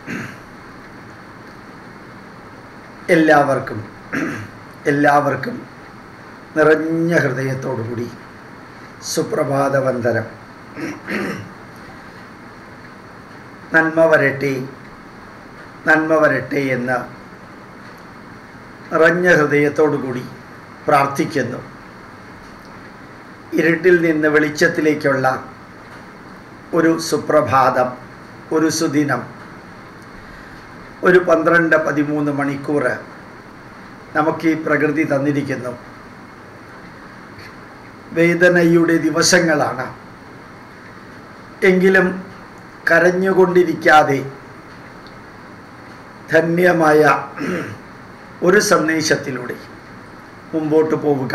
എല്ലാവർക്കും എല്ലാവർക്കും നിറഞ്ഞ ഹൃദയത്തോടുകൂടി സുപ്രഭാതവന്ദനം നന്മ വരട്ടെ നന്മ വരട്ടെ എന്ന് നിറഞ്ഞ ഹൃദയത്തോടുകൂടി പ്രാർത്ഥിക്കുന്നു ഇരുട്ടിൽ നിന്ന് വെളിച്ചത്തിലേക്കുള്ള ഒരു സുപ്രഭാതം ഒരു സുദിനം ഒരു പന്ത്രണ്ട് പതിമൂന്ന് മണിക്കൂർ നമുക്ക് ഈ പ്രകൃതി തന്നിരിക്കുന്നു വേദനയുടെ ദിവസങ്ങളാണ് എങ്കിലും കരഞ്ഞുകൊണ്ടിരിക്കാതെ ധന്യമായ ഒരു സന്ദേശത്തിലൂടെ മുമ്പോട്ട് പോവുക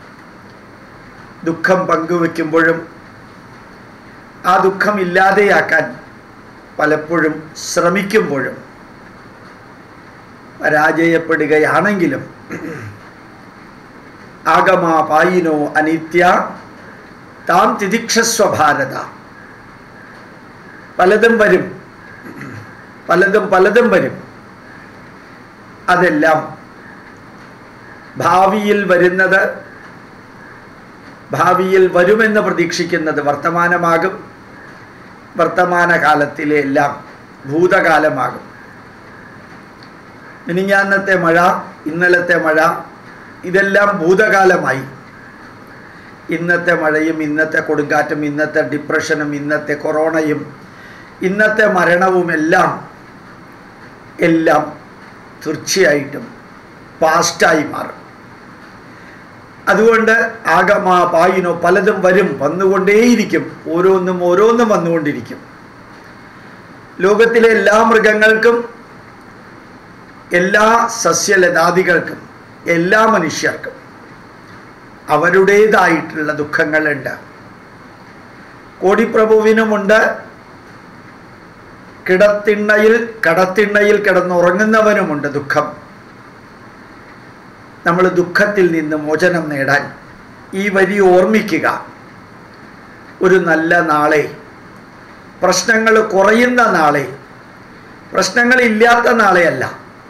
ദുഃഖം പങ്കുവെക്കുമ്പോഴും ആ ദുഃഖം ഇല്ലാതെയാക്കാൻ പലപ്പോഴും ശ്രമിക്കുമ്പോഴും പരാജയപ്പെടുകയാണെങ്കിലും ആഗമാ പായിനോ അനിത്യ താം തിദിക്ഷസ്വ ഭാരത പലതും വരും പലതും പലതും വരും അതെല്ലാം ഭാവിയിൽ വരുന്നത് ഭാവിയിൽ വരുമെന്ന് പ്രതീക്ഷിക്കുന്നത് വർത്തമാനമാകും വർത്തമാനകാലത്തിലെ എല്ലാം ഭൂതകാലമാകും മിനിഞ്ഞാന്നത്തെ മഴ ഇന്നലത്തെ മഴ ഇതെല്ലാം ഭൂതകാലമായി ഇന്നത്തെ മഴയും ഇന്നത്തെ കൊടുങ്കാറ്റും ഇന്നത്തെ ഡിപ്രഷനും ഇന്നത്തെ കൊറോണയും ഇന്നത്തെ മരണവും എല്ലാം എല്ലാം തീർച്ചയായിട്ടും പാസ്റ്റായി മാറും അതുകൊണ്ട് ആഗമാ പായിനോ പലതും വരും വന്നുകൊണ്ടേയിരിക്കും ഓരോന്നും ഓരോന്നും വന്നുകൊണ്ടിരിക്കും ലോകത്തിലെ എല്ലാ മൃഗങ്ങൾക്കും എല്ലാ സസ്യലതാദികൾക്കും എല്ലാ മനുഷ്യർക്കും അവരുടേതായിട്ടുള്ള ദുഃഖങ്ങളുണ്ട് കോടിപ്രഭുവിനുമുണ്ട് കിടത്തിണ്ണയിൽ കടത്തിണ്ണയിൽ കിടന്നുറങ്ങുന്നവനുമുണ്ട് ദുഃഖം നമ്മൾ ദുഃഖത്തിൽ നിന്ന് മോചനം നേടാൻ ഈ വരി ഓർമ്മിക്കുക ഒരു നല്ല നാളെ പ്രശ്നങ്ങൾ കുറയുന്ന നാളെ പ്രശ്നങ്ങളില്ലാത്ത നാളെയല്ല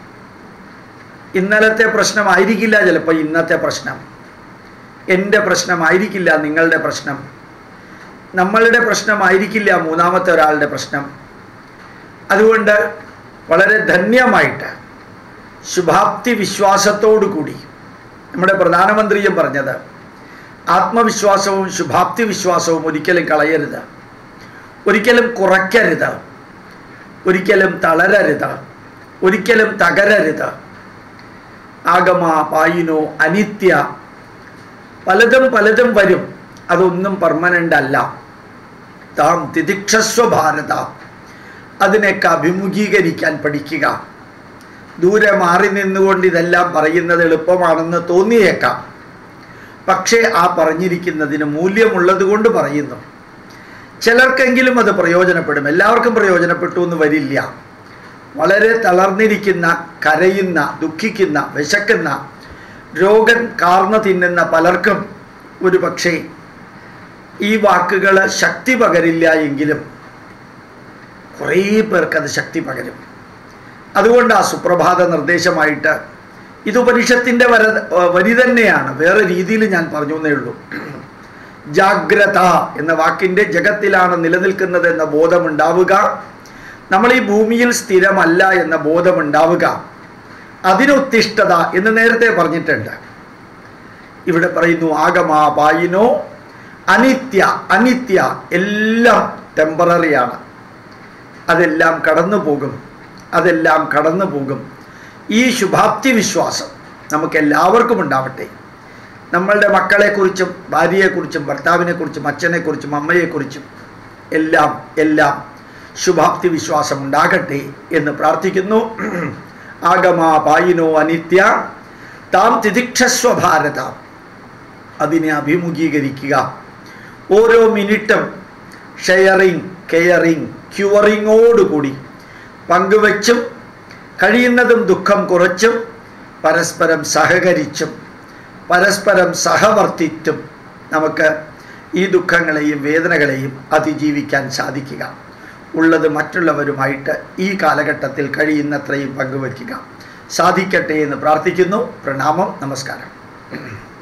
ഇന്നലത്തെ പ്രശ്നമായിരിക്കില്ല ചിലപ്പോൾ ഇന്നത്തെ പ്രശ്നം എൻ്റെ പ്രശ്നമായിരിക്കില്ല നിങ്ങളുടെ പ്രശ്നം നമ്മളുടെ പ്രശ്നമായിരിക്കില്ല മൂന്നാമത്തെ ഒരാളുടെ പ്രശ്നം അതുകൊണ്ട് വളരെ ധന്യമായിട്ട് ശുഭാപ്തി വിശ്വാസത്തോടു കൂടി നമ്മുടെ പ്രധാനമന്ത്രിയും പറഞ്ഞത് ആത്മവിശ്വാസവും ശുഭാപ്തി വിശ്വാസവും ഒരിക്കലും കളയരുത് ഒരിക്കലും കുറയ്ക്കരുത് ഒരിക്കലും തളരരുത് ഒരിക്കലും തകരരുത് ആഗമ പായിനോ അനിത്യ പലതും പലതും വരും അതൊന്നും പെർമനൻ്റ് അല്ല താം തിദിക്ഷസ്വ ഭാരത അതിനൊക്കെ അഭിമുഖീകരിക്കാൻ പഠിക്കുക ദൂരെ മാറി നിന്നുകൊണ്ട് ഇതെല്ലാം പറയുന്നത് എളുപ്പമാണെന്ന് തോന്നിയേക്കാം പക്ഷേ ആ പറഞ്ഞിരിക്കുന്നതിന് മൂല്യമുള്ളത് കൊണ്ട് പറയുന്നു ചിലർക്കെങ്കിലും അത് പ്രയോജനപ്പെടും എല്ലാവർക്കും പ്രയോജനപ്പെട്ടു എന്ന് വരില്ല വളരെ തളർന്നിരിക്കുന്ന കരയുന്ന ദുഃഖിക്കുന്ന വിശക്കുന്ന രോഗം കാർന്നു തിന്നുന്ന പലർക്കും ഒരു പക്ഷേ ഈ വാക്കുകൾ ശക്തി പകരില്ല എങ്കിലും കുറേ പേർക്ക് അത് ശക്തി പകരും അതുകൊണ്ട് ആ സുപ്രഭാത നിർദ്ദേശമായിട്ട് ഇത് ഉപനിഷത്തിൻ്റെ വര വരി തന്നെയാണ് വേറെ രീതിയിൽ ഞാൻ പറഞ്ഞു എന്നേ ഉള്ളൂ ജാഗ്രത എന്ന വാക്കിൻ്റെ ജഗത്തിലാണ് നിലനിൽക്കുന്നത് എന്ന ബോധമുണ്ടാവുക നമ്മൾ ഈ ഭൂമിയിൽ സ്ഥിരമല്ല എന്ന ബോധമുണ്ടാവുക അതിനുത്തിഷ്ഠത എന്ന് നേരത്തെ പറഞ്ഞിട്ടുണ്ട് ഇവിടെ പറയുന്നു ആഗമാ പായിനോ അനിത്യ അനിത്യ എല്ലാം ടെമ്പററിയാണ് അതെല്ലാം കടന്നു പോകും അതെല്ലാം കടന്നു പോകും ഈ ശുഭാപ്തി വിശ്വാസം നമുക്ക് എല്ലാവർക്കും ഉണ്ടാവട്ടെ നമ്മളുടെ മക്കളെക്കുറിച്ചും ഭാര്യയെക്കുറിച്ചും ഭർത്താവിനെക്കുറിച്ചും അച്ഛനെക്കുറിച്ചും അമ്മയെക്കുറിച്ചും എല്ലാം എല്ലാം ശുഭാപ്തി വിശ്വാസം ഉണ്ടാകട്ടെ എന്ന് പ്രാർത്ഥിക്കുന്നു ആഗമാ പായിനോ അനിത്യ താം തിദിക്ഷസ്വ ഭാരത അതിനെ അഭിമുഖീകരിക്കുക ഓരോ മിനിറ്റും ഷെയറിങ് കെയറിങ് ക്യൂറിങ്ങോടുകൂടി പങ്കുവച്ചും കഴിയുന്നതും ദുഃഖം കുറച്ചും പരസ്പരം സഹകരിച്ചും പരസ്പരം സഹവർത്തിത്തും നമുക്ക് ഈ ദുഃഖങ്ങളെയും വേദനകളെയും അതിജീവിക്കാൻ സാധിക്കുക ഉള്ളത് മറ്റുള്ളവരുമായിട്ട് ഈ കാലഘട്ടത്തിൽ കഴിയുന്നത്രയും പങ്കുവയ്ക്കുക സാധിക്കട്ടെ എന്ന് പ്രാർത്ഥിക്കുന്നു പ്രണാമം നമസ്കാരം